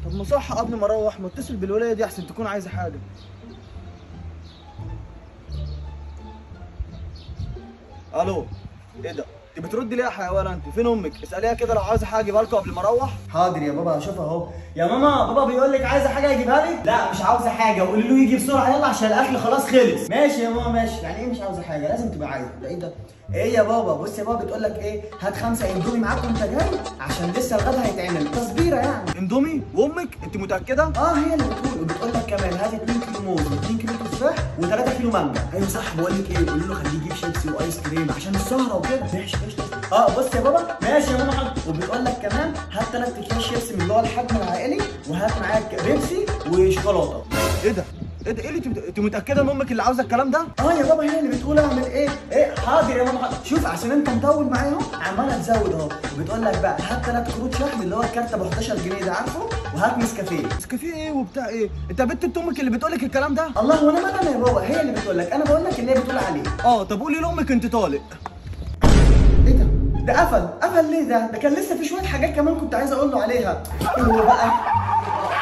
طب ما صح قبل ما اروح ما اتصل بالولايه دي احسن تكون عايزه حاجه الو ايه ده انت بترد ليه يا حيوان انت فين امك اساليها كده لو عايزه حاجه اجيبها لكم قبل ما اروح حاضر يا بابا هشوفها اهو يا ماما بابا بيقول لك عايزه حاجه اجيبها لك لا مش عاوزه حاجه وقولي له يجي بسرعه يلا عشان الاكل خلاص خلص ماشي يا ماما ماشي يعني ايه مش عاوزه حاجه لازم تبقى عايزه ده ايه ده ايه يا بابا بص يا بابا بتقول لك ايه هات خمسه اندومي معاك وانت جاي عشان لسه الغدا هيتعمل تصبيره يعني اندومي وامك انت متاكده اه هي اللي بتقول وبتقول لك كمان هات 2 كيلو موز و2 كيلو تفاح و3 كيلو مانجا ايوه صح بقول لك ايه قولي له خليه يجيب شيبسي وايس كريم عشان السهره وكده ماشي ماشي اه بص يا بابا ماشي يا ماما حاضر وبتقول لك كمان هات 3 اكياس شيبسي من اللي هو الحجم العائلي وهات معاك بيبسي وشوكولاته ايه ده ايه ده ايه اللي انت بت- انت متاكده ان امك اللي عاوزه الكلام ده اه يا بابا هي اللي بتقول اعمل ايه؟ ايه حاضر يا ماما حاضر شوف عشان انت مطول معايا اهو عماله تزود اهو وبتقول لك بقى هات ثلاث كروت شحن اللي هو الكارت ابو 11 جنيه ده عارفه وهات نسكافيه نسكافيه ايه وبتاع ايه انت يا بنت انت امك اللي بتقول لك الكلام ده الله وانا مالي انا يا بابا هي اللي بتقول لك انا بقول لك اللي هي بتقول عليه اه طب قولي لامك انت طالق ايه ده؟ ده قفل قفل ليه ده؟ ده كان لسه في شويه حاجات كمان كنت عايز اقول له عليها ايه هو بقى؟